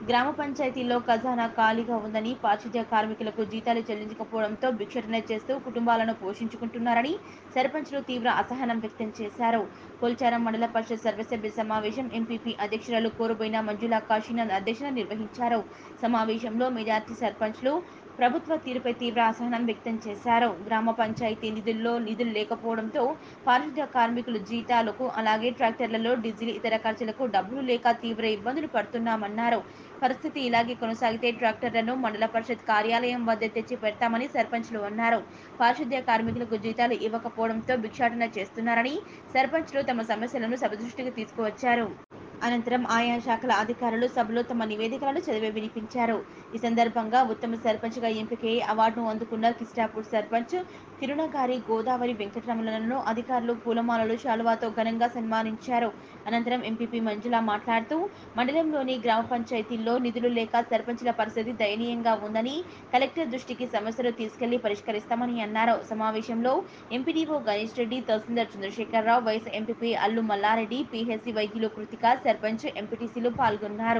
గ్రామ పంచాయతీల్లో ఖజానా ఖాళీగా ఉందని పారిశుద్ధ్య కార్మికులకు జీతాలు చెల్లించకపోవడంతో భిక్షాటన చేస్తూ కుటుంబాలను పోషించుకుంటున్నారని సర్పంచ్లు తీవ్ర అసహనం వ్యక్తం చేశారు పోల్చారం మండల పరిషత్ సర్వసభ్య సమావేశం ఎంపీపీ అధ్యక్షురాలు కోరుబోయిన మంజుల కాశీనాథ్ అధ్యక్షత నిర్వహించారు సమావేశంలో మెజార్టీ సర్పంచ్లు ప్రభుత్వ తీరుపై తీవ్ర అసహనం వ్యక్తం చేశారు గ్రామ పంచాయతీ నిధుల్లో నిధులు లేకపోవడంతో పారిశుద్ధ్య కార్మికులు జీతాలకు అలాగే ట్రాక్టర్లలో డీజిల్ ఇతర ఖర్చులకు డబ్బులు లేక తీవ్ర ఇబ్బందులు పడుతున్నామన్నారు పరిస్థితి ఇలాగే కొనసాగితే ట్రాక్టర్లను మండల పరిషత్ కార్యాలయం వద్ద తెచ్చి పెడతామని సర్పంచ్లు అన్నారు పారిశుద్ధ్య కార్మికులకు జీతాలు ఇవ్వకపోవడంతో భిక్షాటన చేస్తున్నారని సర్పంచ్లు తమ సమస్యలను సభ దృష్టికి తీసుకువచ్చారు అనంతరం ఆయా శాఖల అధికారులు సభలో తమ నివేదికలను చదివి వినిపించారు ఈ సందర్భంగా ఉత్తమ సర్పంచ్గా ఎంపికై అవార్డును అందుకున్న కిస్టాపూర్ సర్పంచ్ తిరునగారి గోదావరి వెంకటరమణలను అధికారులు పూలమాలలు శాలువాతో ఘనంగా సన్మానించారు అనంతరం ఎంపీపీ మంజుల మాట్లాడుతూ మండలంలోని గ్రామ పంచాయతీల్లో నిధులు లేక సర్పంచ్ల పరిస్థితి దయనీయంగా ఉందని కలెక్టర్ దృష్టికి సమస్యలు తీసుకెళ్లి పరిష్కరిస్తామని అన్నారు సమావేశంలో MPDO Ganesh Reddy tahsildar Chandrasekhararao vice MPP Allu Mallareddy PHC వైద్యులు కృతిక సర్పంచ్ ఎంపీటీసీలు పాల్గొన్నారు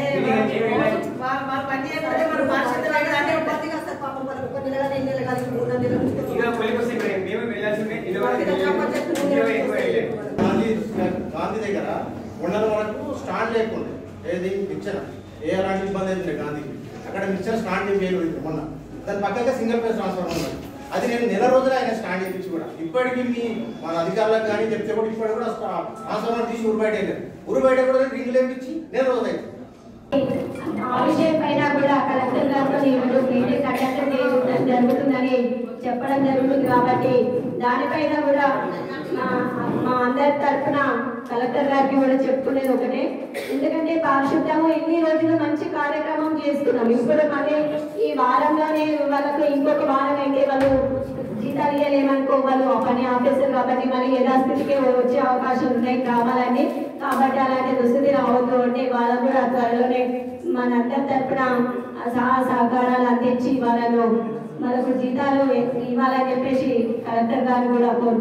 వా- వాళ్ళు పని చేయకపోతే మనం పారిశుద్ధ వైద్యులు అంటే ఇబ్బందిగా వస్తారు పాపం వాళ్ళకి ఒక నెల కాదు, రెండు నెలలు కాదు, మూడు నెలలు ఉంటుంది. ఇక పోలీసు మేము వెళ్ళాల్సిందే వాళ్ళకి ఇంకా కొంచెం ముందు ఇరవై ఎక్కువ వెళ్ళలేదు గాంధీ గాంధీ దగ్గర ఉండల వరకు స్టాండ్ లేకుండే ఏది మిక్చర్ ఏ అలాంటి ఇబ్బంది అయితే గాంధీకి అక్కడ మిక్చర్ స్టాండ్ వేలు మొన్న దాని పక్కగా సింగిల్ ఫేస్ ట్రాన్స్ఫర్ ఉన్నది అది నేను నెల రోజులు ఆయన స్టాండ్ చేయించి కూడా ఇప్పటికీ మీ మన అధికారులకు కానీ చెప్తే కూడా ఇప్పటికి కూడా ట్రాన్స్ఫార్మర్ తీసి ఊరు బయట వెళ్ళారు ఊరు బయట కూడా రింగ్ లేపించి నెల రోజులు అయితే ఆ విషయం పైన కూడా కలెక్టర్ గారితో ఈరోజు మీటింగ్ కండక్ట్ చేయడం జరుగుతుందని చెప్పడం జరుగుతుంది కాబట్టి దానిపైన కూడా మా మా అందరి తరఫున కలెక్టర్ గారికి కూడా చెప్పుకునేది ఒకటే ఎందుకంటే పారిశుద్ధ్యము ఇన్ని రోజులు మంచి కార్యక్రమం చేస్తున్నాం ఇప్పుడు మళ్ళీ ఈ వారంలోనే వాళ్ళకు ఇంకొక వారం అయితే వాళ్ళు జీతాలు ఇవ్వలేమనుకో వాళ్ళు ఆ పని ఆఫీసర్ కాబట్టి మళ్ళీ యథాస్థితికి వచ్చే అవకాశాలు ఉన్నాయి కావాలని కాబట్టి అలాంటి దుస్థితి రావద్దు అంటే వాళ్ళకు కూడా త్వరలోనే మనందరి తరపున సహా సహకారాలు అందించి వాళ్ళను మనకు జీతాలు ఇవ్వాలని చెప్పేసి కలెక్టర్ గారు కూడా కోరు